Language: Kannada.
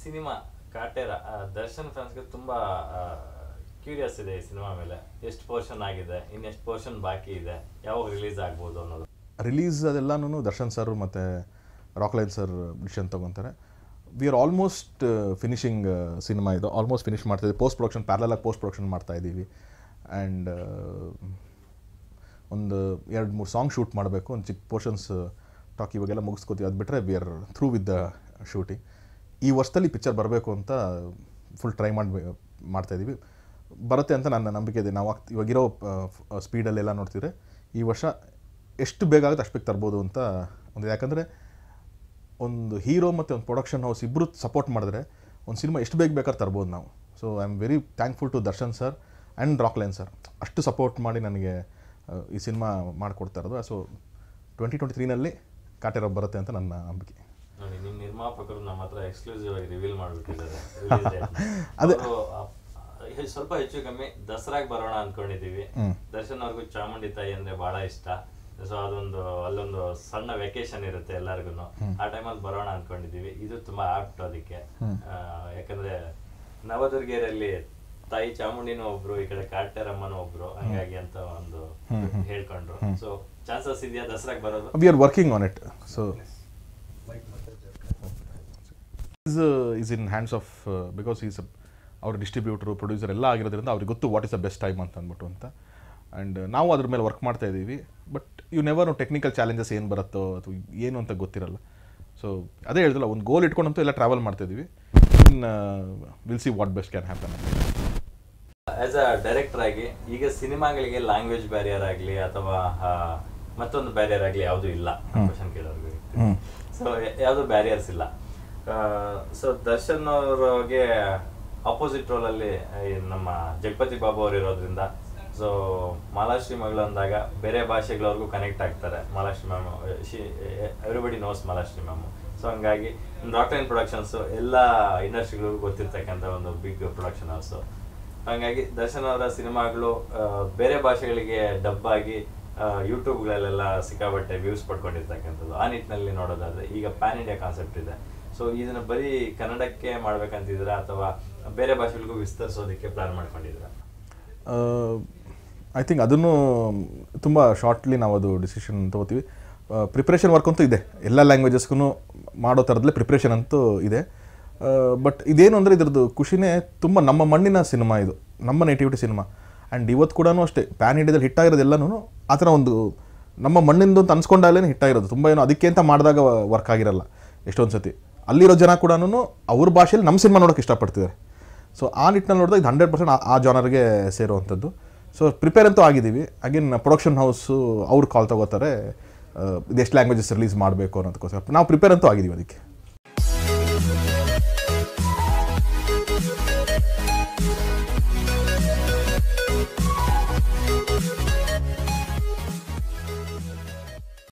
ಸಿನಿಮಾ ಕಾಟೇರ ಆ, ದರ್ಶನ್ ಫ್ಯಾನ್ಸ್ಗೆ ತುಂಬಾ ಕ್ಯೂರಿಯಸ್ ಇದೆ ಈ ಸಿನಿಮಾ ಮೇಲೆ ಎಷ್ಟು ಪೋರ್ಷನ್ ಆಗಿದೆ ಇನ್ನೆಷ್ಟು ಪೋರ್ಷನ್ ಬಾಕಿ ಇದೆ ಯಾವಾಗ ರಿಲೀಸ್ ಆಗ್ಬೋದು ಅನ್ನೋದು ರಿಲೀಸ್ ಅದೆಲ್ಲನೂ ದರ್ಶನ್ ಸರ್ ಮತ್ತು ರಾಕ್ಲೈನ್ ಸರ್ ಡಿಸಿಷನ್ ತೊಗೊತಾರೆ we are almost finishing cinema ಇದು ಆಲ್ಮೋಸ್ಟ್ ಫಿನಿಶ್ ಮಾಡ್ತಾ ಇದ್ದೀವಿ ಪೋಸ್ಟ್ ಪ್ರೊಡಕ್ಷನ್ ಪ್ಯಾರಲಾಗಿ ಪೋಸ್ಟ್ ಪ್ರೊಡಕ್ಷನ್ ಮಾಡ್ತಾ ಇದ್ದೀವಿ ಆ್ಯಂಡ್ ಒಂದು ಎರಡು ಮೂರು ಸಾಂಗ್ ಶೂಟ್ ಮಾಡಬೇಕು ಒಂದು ಚಿಕ್ಕ ಪೋರ್ಷನ್ಸ್ ಟಾಕ್ ಇವಾಗೆಲ್ಲ ಮುಗಿಸ್ಕೋತೀವಿ ಅದು ಬಿಟ್ಟರೆ we are through with the shooting ಈ ವರ್ಷದಲ್ಲಿ ಪಿಕ್ಚರ್ ಬರಬೇಕು ಅಂತ ಫುಲ್ ಟ್ರೈ ಮಾಡಿ ಮಾಡ್ತಾಯಿದ್ದೀವಿ ಬರುತ್ತೆ ಅಂತ ನನ್ನ ನಂಬಿಕೆ ಇದೆ ನಾವು ಆಗ್- ಇವಾಗಿರೋ ಸ್ಪೀಡಲ್ಲೆಲ್ಲ ನೋಡ್ತಿದ್ರೆ ಈ ವರ್ಷ ಎಷ್ಟು ಬೇಗ ಆಗುತ್ತೆ ಅಷ್ಟು ಬೇಗ ತರ್ಬೋದು ಅಂತ ಒಂದು ಯಾಕಂದರೆ ಒಂದು ಹೀರೋ ಮತ್ತು ಒಂದು ಪ್ರೊಡಕ್ಷನ್ ಹೌಸ್ ಇಬ್ಬರು ಸಪೋರ್ಟ್ ಮಾಡಿದ್ರೆ ಒಂದು ಸಿನಿಮಾ ಎಷ್ಟು ಬೇಗ ಬೇಕಾದ್ರೆ ತರ್ಬೋದು ನಾವು so I am very thankful to Darshan sir and Rockline sir ಅಷ್ಟು ಸಪೋರ್ಟ್ ಮಾಡಿ ನನಗೆ ಆ, ಈ ಸಿನಿಮಾ ಮಾಡಿಕೊಡ್ತಾ ಇರೋದು ಸೊ ಟ್ವೆಂಟಿ ಟ್ವೆಂಟಿ ತ್ರೀನಲ್ಲಿ ಕಾಟೇರ ಬರುತ್ತೆ ಅಂತ ನನ್ನ ನಂಬಿಕೆ ನೋಡಿ ನಿಮ್ಮ ನಿರ್ಮಾಪಕರು ನಮ್ಮ ಹತ್ರ ಎಕ್ಸ್ಕ್ಲೂಸಿವ್ ಆಗಿ ರಿವೀಲ್ ಮಾಡಿಬಿಟ್ಟಿದ್ದಾರೆ release date ನ. ಅದೇ. ಅವ್ರು, ಆ, ಹೆ- ಸ್ವಲ್ಪ ಹೆಚ್ಚು ಕಮ್ಮಿ ದಸರಾಗ್ ಬರೋಣ ಅನ್ಕೊಂಡಿದೀವಿ ದರ್ಶನ್ ಅವ್ರಿಗೂ ಚಾಮುಂಡಿ ತಾಯಿ ಅಂದ್ರೆ ಬಹಳ ಇಷ್ಟ ಸೊ ಅದೊಂದು ಅಲ್ಲೊಂದು ಸಣ್ಣ ವೆಕೇಶನ್ ಇರುತ್ತೆ ಎಲ್ಲರಿಗೂ ಆ ಟೈಮಲ್ಲಿ ಬರೋಣ ಅನ್ಕೊಂಡಿದೀವಿ ಇದು ತುಂಬಾ ಆಪ್ಟ್ ಅದಕ್ಕೆ ಆ, ಯಾಕಂದ್ರೆ ನವದುರ್ಗೆಯಲ್ಲಿ ತಾಯಿ ಚಾಮುಂಡಿನೂ ಒಬ್ರು ಈ ಕಡೆ ಕಾಟೇರಮ್ಮನೂ ಒಬ್ರು ಹಂಗಾಗಿ ಅಂತ ಒಂದು ಹೇಳ್ಕೊಂಡ್ರು ಸೊ ಚಾನ್ಸಸ್ ಇದೆಯಾ ದಸರಾಗ್ ಬರೋದು we are working on it so is is in hands of because is ಅವ್ರ ಡಿಸ್ಟ್ರಿಬ್ಯೂಟ್ರು ಪ್ರೊಡ್ಯೂಸರ್ ಎಲ್ಲ ಆಗಿರೋದ್ರಿಂದ ಅವ್ರಿಗೆ ಗೊತ್ತು what is the best time ಅಂತ ಅಂದ್ಬಿಟ್ಟು ಅಂತ ಆ್ಯಂಡ್ ನಾವು ಅದ್ರ ಮೇಲೆ ವರ್ಕ್ ಮಾಡ್ತಾ ಇದ್ದೀವಿ but you never technical challenges ಏನು ಬರುತ್ತೋ ಅಥವಾ ಏನು ಅಂತ ಗೊತ್ತಿರಲ್ಲ ಸೊ ಅದೇ ಹೇಳಿದ್ರಲ್ಲ ಒಂದು ಗೋಲ್ ಇಟ್ಕೊಂಡಂತೂ ಎಲ್ಲ ಟ್ರಾವೆಲ್ ಮಾಡ್ತಾ ಇದ್ದೀವಿ in will see what best can happen as a director ಆಗಿ ಈಗ ಸಿನಿಮಾಗಳಿಗೆ ಲ್ಯಾಂಗ್ವೇಜ್ ಬ್ಯಾರಿಯರ್ ಆಗಲಿ ಅಥವಾ ಆ, ಮತ್ತೊಂದು ಬ್ಯಾರಿಯರ್ ಆಗಲಿ ಯಾವುದು ಇಲ್ಲ ಕ್ವಶನ್ ಕೇಳೋರಿಗೆ ಸೊ ಯಾವುದು ಬ್ಯಾರಿಯರ್ಸ್ ಇಲ್ಲ ಸೊ ದರ್ಶನ್ ಅವ್ರಿಗೆ ಆಪೋಸಿಟ್ ರೋಲಲ್ಲಿ ನಮ್ಮ ಜಗಪತಿ ಬಾಬು ಅವರು ಇರೋದ್ರಿಂದ ಸೊ ಮಾಲಾಶ್ರೀ ಮಗಳು ಅಂದಾಗ ಬೇರೆ ಭಾಷೆಗಳವ್ರಿಗೂ ಕನೆಕ್ಟ್ ಆಗ್ತಾರೆ Malashri ma'am everybody knows Malashri ma'am so ಹಂಗಾಗಿ ರಾಕ್ಲೈನ್ ಪ್ರೊಡಕ್ಷನ್ಸ್ ಎಲ್ಲ ಇಂಡಸ್ಟ್ರಿಗಳಿಗೂ ಗೊತ್ತಿರ್ತಕ್ಕಂಥ ಒಂದು ಬಿಗ್ ಪ್ರೊಡಕ್ಷನ್ ಹೌಸು ಹಾಗಾಗಿ ದರ್ಶನ್ ಅವರ ಸಿನಿಮಾಗಳು ಆ, ಬೇರೆ ಭಾಷೆಗಳಿಗೆ ಡಬ್ ಆಗಿ ಯೂಟ್ಯೂಬ್ಗಳಲ್ಲೆಲ್ಲ ಸಿಕ್ಕಾಬಟ್ಟೆ ವ್ಯೂಸ್ ಪಡ್ಕೊಂಡಿರ್ತಕ್ಕಂಥದ್ದು ಆ ನಿಟ್ಟಿನಲ್ಲಿ ನೋಡೋದಾದ್ರೆ ಈಗ ಪ್ಯಾನ್ ಇಂಡಿಯಾ ಕಾನ್ಸೆಪ್ಟ್ ಇದೆ ಸೊ ಇದನ್ನ ಬರೀ ಕನ್ನಡಕ್ಕೆ ಮಾಡ್ಬೇಕಂತಿದ್ದೀರಾ ಅಥವಾ ಬೇರೆ ಭಾಷೆಗಳಿಗೂ ವಿಸ್ತರಿಸೋದಕ್ಕೆ ಪ್ಲಾನ್ ಮಾಡ್ಕೊಂಡಿದ್ದೀರಾ ಐ ಥಿಂಕ್ ಅದನ್ನು ತುಂಬ ಶಾರ್ಟ್ಲಿ ನಾವು ಅದು ಡಿಸಿಷನ್ ತೊಗೋತೀವಿ ಪ್ರಿಪ್ರೇಷನ್ ವರ್ಕ್ ಅಂತೂ ಇದೆ ಎಲ್ಲ ಲ್ಯಾಂಗ್ವೇಜಸ್ಗೂ ಮಾಡೋ ಥರದಲ್ಲೇ ಪ್ರಿಪ್ರೇಷನ್ ಅಂತೂ ಇದೆ ಬಟ್ ಇದೇನು ಅಂದರೆ ಇದ್ರದ್ದು ಖುಷಿನೇ ತುಂಬ ನಮ್ಮ ಮಣ್ಣಿನ ಸಿನಿಮಾ ಇದು ನಮ್ಮ ನೇಟಿವಿಟಿ ಸಿನಿಮಾ ಆ್ಯಂಡ್ ಇವತ್ತು ಕೂಡ ಅಷ್ಟೇ ಪ್ಯಾನ್ ಇಂಡಿಯಾದಲ್ಲಿ ಹಿಟ್ ಆಗಿರೋದೆಲ್ಲನೂ ಆ ಥರ ಒಂದು ನಮ್ಮ ಮಣ್ಣಿಂದು ಅಂತ ಅನ್ಸ್ಕೊಂಡಾಗಲೇ ಹಿಟ್ ಆಗಿರೋದು ತುಂಬ ಏನು ಅದಕ್ಕೆ ಅಂತ ಮಾಡಿದಾಗ ವರ್ಕ್ ಆಗಿರಲ್ಲ ಎಷ್ಟೊಂದು ಸತಿ ಅಲ್ಲಿರೋ ಜನ ಕೂಡ ಅವ್ರ ಭಾಷೆಯಲ್ಲಿ ನಮ್ಮ ಸಿನಿಮಾ ನೋಡೋಕೆ ಇಷ್ಟಪಡ್ತಿದ್ದಾರೆ ಸೊ ಆ ನಿಟ್ಟಿನಲ್ಲಿ ನೋಡಿದಾಗ ಇದು ಹಂಡ್ರೆಡ್ ಪರ್ಸೆಂಟ್ ಆ ಜಾನರ್ಗೆ ಸೇರುವಂಥದ್ದು ಸೊ ಪ್ರಿಪೇರ್ ಅಂತೂ ಆಗಿದ್ದೀವಿ ಅಗೇನ್ ಪ್ರೊಡಕ್ಷನ್ ಹೌಸು ಅವ್ರು ಕಾಲ್ ತಗೋತಾರೆ ಇದು ಎಷ್ಟು ಲ್ಯಾಂಗ್ವೇಜಸ್ ರಿಲೀಸ್ ಮಾಡಬೇಕು ಅನ್ನೋದಕ್ಕೋಸ್ಕರ ನಾವು ಪ್ರಿಪೇರ್ ಅಂತೂ ಆಗಿದ್ದೀವಿ ಅದಕ್ಕೆ